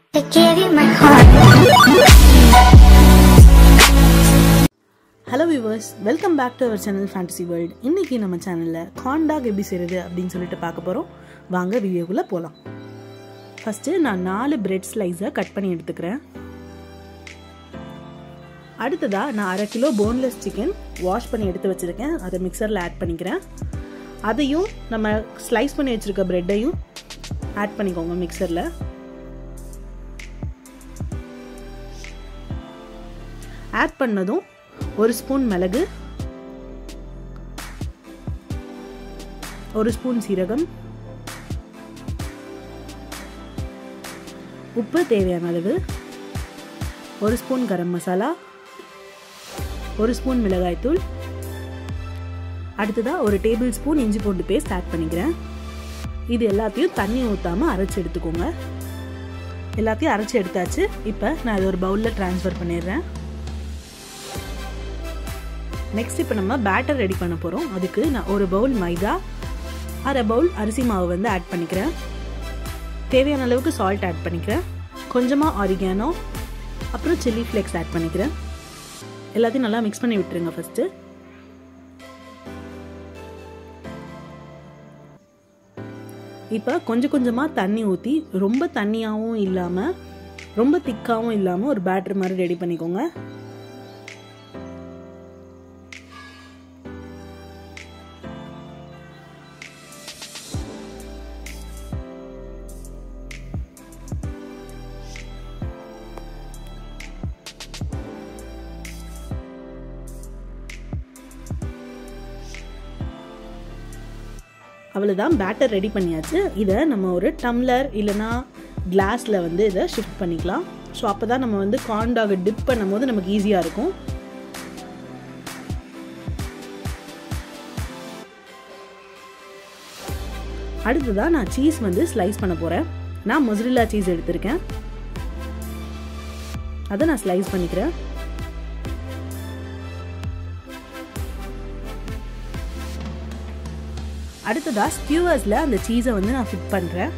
to give you my heart. Hello viewers welcome back to our channel fantasy world இன்னைக்கு நம்ம சேனலில் காண்டாக் எப்படி செய்கிறது அப்படின்னு சொல்லிட்டு பார்க்க போகிறோம் வாங்க வீடியோக்குள்ளே போகலாம் ஃபஸ்ட்டு நான் நாலு பிரெட் ஸ்லைஸை கட் பண்ணி எடுத்துக்கிறேன் அடுத்ததாக நான் அரை கிலோ போன்லெஸ் சிக்கன் வாஷ் பண்ணி எடுத்து வச்சுருக்கேன் அதை மிக்சரில் ஆட் பண்ணிக்கிறேன் அதையும் நம்ம ஸ்லைஸ் பண்ணி வச்சுருக்க ப்ரெட்டையும் ஆட் பண்ணிக்கோங்க மிக்சரில் ஆட் பண்ணதும் ஒரு ஸ்பூன் மிளகு ஒரு ஸ்பூன் சீரகம் உப்பு தேவையான அளவு ஒரு ஸ்பூன் கரம் மசாலா ஒரு ஸ்பூன் மிளகாய்த்தூள் அடுத்ததாக ஒரு டேபிள் ஸ்பூன் இஞ்சி பூண்டு பேஸ்ட் ஆட் பண்ணிக்கிறேன் இது எல்லாத்தையும் தண்ணி ஊற்றாமல் அரைச்சி எடுத்துக்கோங்க எல்லாத்தையும் அரைச்சி எடுத்தாச்சு இப்போ நான் இது ஒரு பவுலில் ட்ரான்ஸ்ஃபர் பண்ணிடுறேன் நெக்ஸ்ட் இப்போ நம்ம பேட்டர் ரெடி பண்ண போகிறோம் அதுக்கு நான் ஒரு பவுல் மைதா அரை பவுல் அரிசி மாவு வந்து ஆட் பண்ணிக்கிறேன் தேவையான அளவுக்கு சால்ட் ஆட் பண்ணிக்கிறேன் கொஞ்சமாக ஆரிகானோ அப்புறம் சில்லி ஃப்ளேக்ஸ் ஆட் பண்ணிக்கிறேன் எல்லாத்தையும் நல்லா மிக்ஸ் பண்ணி விட்டுருங்க ஃபஸ்ட்டு இப்போ கொஞ்சம் கொஞ்சமாக தண்ணி ஊற்றி ரொம்ப தண்ணியாகவும் இல்லாமல் ரொம்ப திக்காகவும் இல்லாமல் ஒரு பேட்டர் மாதிரி ரெடி பண்ணிக்கோங்க அவ்வளோதான் பேட்டர் ரெடி பண்ணியாச்சு இதை நம்ம ஒரு டம்ளர் இல்லைனா கிளாஸில் வந்து இதை ஷிஃப்ட் பண்ணிக்கலாம் ஸோ அப்போ தான் நம்ம வந்து கார்ன்டாக டிப் பண்ணும்போது நமக்கு ஈஸியாக இருக்கும் அடுத்ததாக நான் சீஸ் வந்து ஸ்லைஸ் பண்ண போகிறேன் நான் மொசரில்லா சீஸ் எடுத்திருக்கேன் அதை நான் ஸ்லைஸ் பண்ணிக்கிறேன் அடுத்ததா ஸ்கியூவர்ஸில் அந்த சீஸை வந்து நான் ஃபிட் பண்ணுறேன்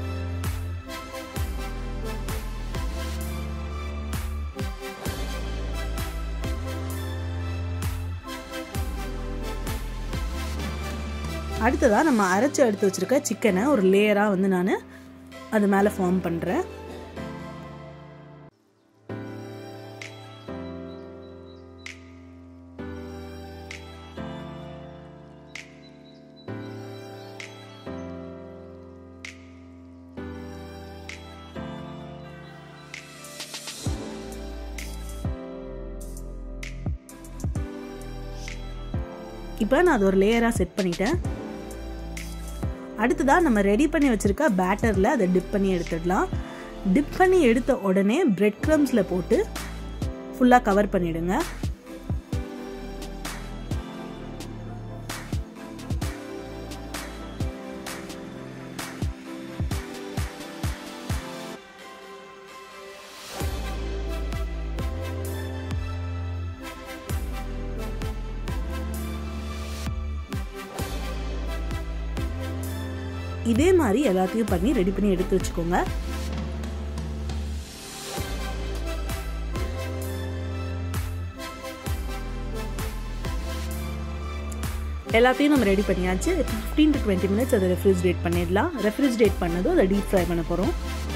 அடுத்ததாக நம்ம அரைச்சி எடுத்து வச்சுருக்க சிக்கனை ஒரு லேயராக வந்து நான் அது மேலே ஃபார்ம் பண்ணுறேன் இப்போ நான் அது ஒரு லேயராக செட் பண்ணிட்டேன் அடுத்ததாக நம்ம ரெடி பண்ணி வச்சுருக்க பேட்டரில் அதை டிப் பண்ணி எடுத்துடலாம் டிப் பண்ணி எடுத்த உடனே பிரெட் க்ரம்ஸில் போட்டு ஃபுல்லாக கவர் பண்ணிவிடுங்க இதே மாதிரி எல்லாத்தையும் பண்ணி ரெடி பண்ணி எடுத்து வச்சுக்கோங்க எல்லாத்தையும் நம்ம ரெடி பண்ணியாச்சு ஃபிஃப்டீன் டு டுவெண்ட்டி மினிட்ஸ் அதை ரெஃப்ரிஜிரேட் பண்ணிடலாம் ரெஃப்ரிஜிரேட் பண்ணதும் அதை டீப் ஃப்ரை பண்ண போகிறோம்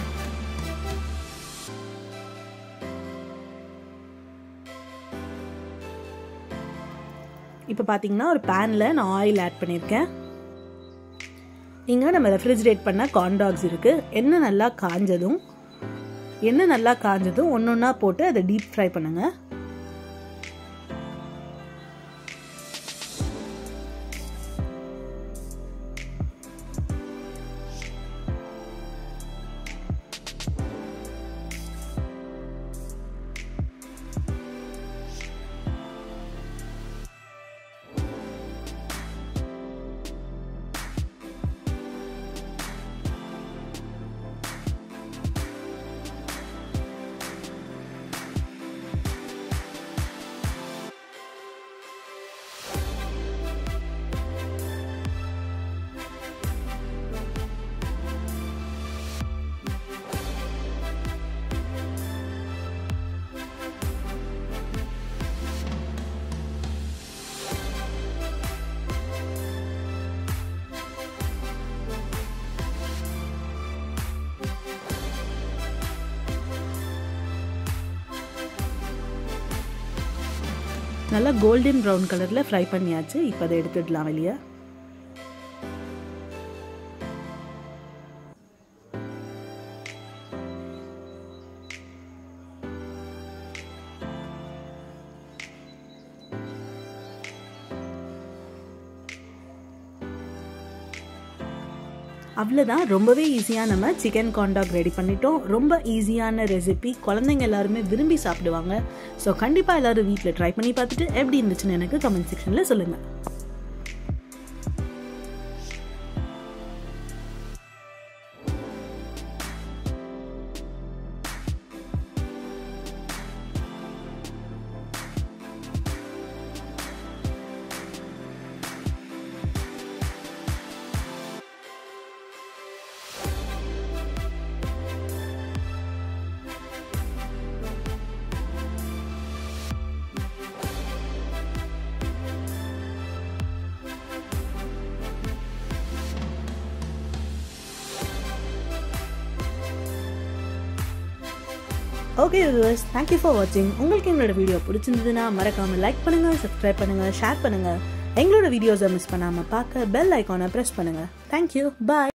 இப்போ பார்த்தீங்கன்னா ஒரு பேனில் நான் ஆயில் ஆட் பண்ணியிருக்கேன் இங்கே நம்ம ரெஃப்ரிஜிரேட் பண்ண கார்ன்டாக்ஸ் இருக்குது எண்ணெய் நல்லா காஞ்சதும் எண்ணெய் நல்லா காஞ்சதும் ஒன்று ஒன்றா போட்டு அதை டீப் ஃப்ரை பண்ணுங்கள் நல்லா கோல்டன் ப்ரௌன் கலரில் ஃப்ரை பண்ணியாச்சு இப்போ அதை எடுத்துடலாம் வெளியே அவ்வளோதான் ரொம்பவே ஈஸியாக நம்ம சிக்கன் காண்டாக் ரெடி பண்ணிட்டோம் ரொம்ப ஈஸியான ரெசிபி குழந்தைங்க எல்லாருமே விரும்பி சாப்பிடுவாங்க ஸோ கண்டிப்பாக எல்லோரும் வீட்டில் ட்ரை பண்ணி பார்த்துட்டு எப்படி இருந்துச்சுன்னு எனக்கு கமெண்ட் செக்ஷனில் சொல்லுங்கள் ஓகே வியூவர்ஸ் தேங்க்யூ ஃபார் வாட்சிங் உங்களுக்கு எங்களோட வீடியோ பிடிச்சிருந்ததுன்னா மறக்காமல் லைக் பண்ணுங்கள் சப்ஸ்கிரைப் பண்ணுங்கள் ஷேர் பண்ணுங்கள் எங்களோட வீடியோஸை மிஸ் பண்ணாமல் பார்க்க பெல் ஐக்கானை ப்ரெஸ் பண்ணுங்கள் தேங்க்யூ பாய்